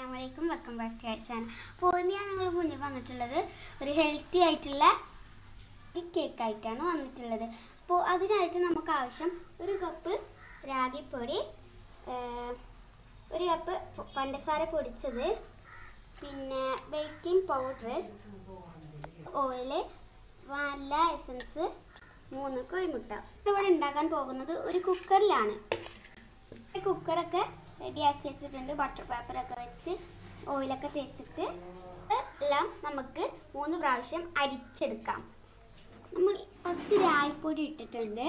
അസ്സാമലൈക്കും welcome back to channel അപ്പോൾ ഇന്ന് ഞാൻ നിങ്ങൾ മുന്നിൽ വന്നിട്ടുള്ളത് ഒരു ഹെൽത്തി ആയിട്ടുള്ള കേക്ക് ആയിട്ടാണ് വന്നിട്ടുള്ളത് അപ്പോൾ അതിനായിട്ട് നമുക്ക് ആവശ്യം ഒരു കപ്പ് രാഗിപ്പൊടി ഏർ, ഒരു കപ്പ് പ- പഞ്ചസാര പൊടിച്ചത് പിന്നെ baking powder oil vanilla essence മൂന്ന് കോഴിമുട്ട ഇവിടെ ഉണ്ടാക്കാൻ പോകുന്നത് ഒരു കുക്കറിലാണ് ഈ കുക്കറൊക്കെ റെഡിയാക്കി വെച്ചിട്ടുണ്ട് ബട്ടർ പേപ്പറൊക്കെ വെച്ച് ഓയിലൊക്കെ തേച്ചിട്ട് എല്ലാം നമുക്ക് മൂന്ന് പ്രാവശ്യം അരിച്ചെടുക്കാം നമ്മൾ ഫസ്റ്റ് രായ്പൊടി ഇട്ടിട്ടുണ്ട്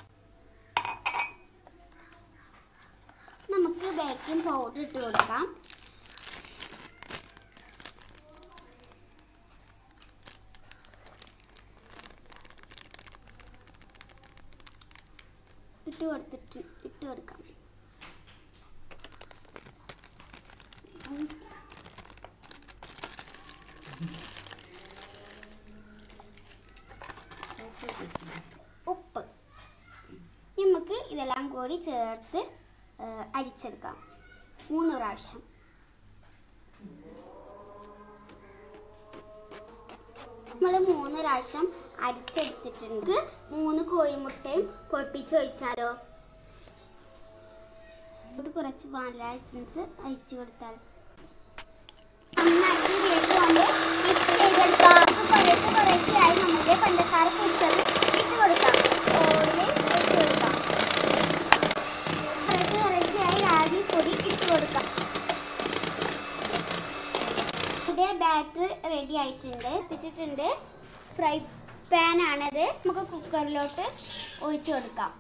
നമുക്ക് ബേക്കിംഗ് പൗഡർ ഇട്ട് കൊടുക്കാം ഇട്ട് കൊടുത്തിട്ട് ഇട്ട് കൊടുക്കാം ഉപ്പ് നമുക്ക് ഇതെല്ലാം കൂടി ചേർത്ത് ആ, അരിച്ചെടുക്കാം മൂന്ന് പ്രാവശ്യം നമ്മൾ മൂന്ന് പ്രാവശ്യം അരിച്ചെടുത്തിട്ടുണ്ട് മൂന്ന് കോഴിമുട്ടയും പൊട്ടിച്ച് ഒഴിച്ചാലോ ഇവിടെ കുറച്ച് വാനില എസൻസ് അയച്ചു കൊടുത്താൽ നന്നായിട്ട് വേണ്ടുകൊണ്ട് മിക്സ് ചെയ്തെടുക്കാം കുറേശ്ശെ കുറേശ്ശെയായി നമ്മുടെ പഞ്ചസാര പൊടിച്ചത് ഇട്ട് കൊടുക്കാം ഓയിൽ ഇട്ട് കൊടുക്കാം കുറേശ്ശെ കുറേശ്ശെയായി രാഗി പൊടി ഇട്ട് കൊടുക്കാം ഇവിടെ ബാറ്റർ റെഡി ആയിട്ടുണ്ട് വെച്ചിട്ടുണ്ട് ഫ്രൈ പാൻ ആണത് നമുക്ക് കുക്കറിലോട്ട് ഒഴിച്ചു കൊടുക്കാം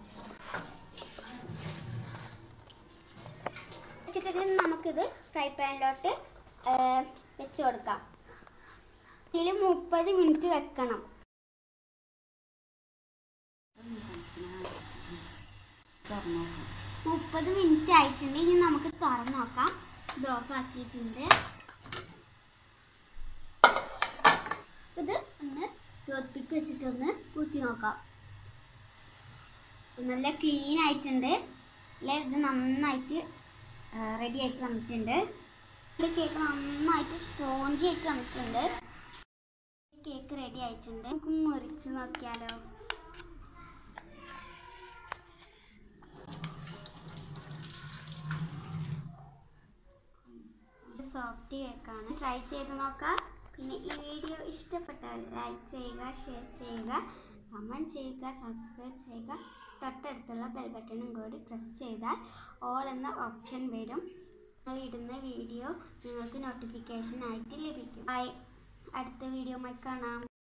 വെച്ചിട്ടുണ്ടെങ്കിൽ നമുക്കിത് ഫ്രൈ പാനിലോട്ട് വെച്ച് കൊടുക്കാം ഇതിൽ മുപ്പത് മിനിറ്റ് വെക്കണം മുപ്പത് മിനിറ്റ് ആയിട്ടുണ്ട് ഇനി നമുക്ക് തുറന്ന് നോക്കാം ഇത് ഓഫ് ആക്കിയിട്ടുണ്ട് ഇത് ഒന്ന് ടൂത്ത്പിക്ക് വെച്ചിട്ടൊന്ന് കുത്തി നോക്കാം നല്ല ക്ലീൻ ആയിട്ടുണ്ട് അല്ലെ ഇത് നന്നായിട്ട് റെഡി ആയിട്ട് വന്നിട്ടുണ്ട് ഇത് കേക്ക് നന്നായിട്ട് സ്പോഞ്ചി ആയിട്ട് വന്നിട്ടുണ്ട് കേക്ക് റെഡി ആയിട്ടുണ്ട് നമുക്ക് മുറിച്ച് നോക്കിയാലോ സോഫ്റ്റ് കേക്കാണ് ട്രൈ ചെയ്ത് നോക്കാം പിന്നെ ഈ വീഡിയോ ഇഷ്ടപ്പെട്ടാൽ ലൈക്ക് ചെയ്യുക ഷെയർ ചെയ്യുക കമൻറ്റ് ചെയ്യുക സബ്സ്ക്രൈബ് ചെയ്യുക തൊട്ടടുത്തുള്ള ബെൽ ബട്ടണും കൂടി പ്രസ് ചെയ്താൽ ഓൾ എന്ന ഓപ്ഷൻ വരും ഞങ്ങൾ ഇടുന്ന വീഡിയോ നിങ്ങൾക്ക് നോട്ടിഫിക്കേഷൻ ആയിട്ട് ലഭിക്കും ബൈ അടുത്ത വീഡിയോ കാണാം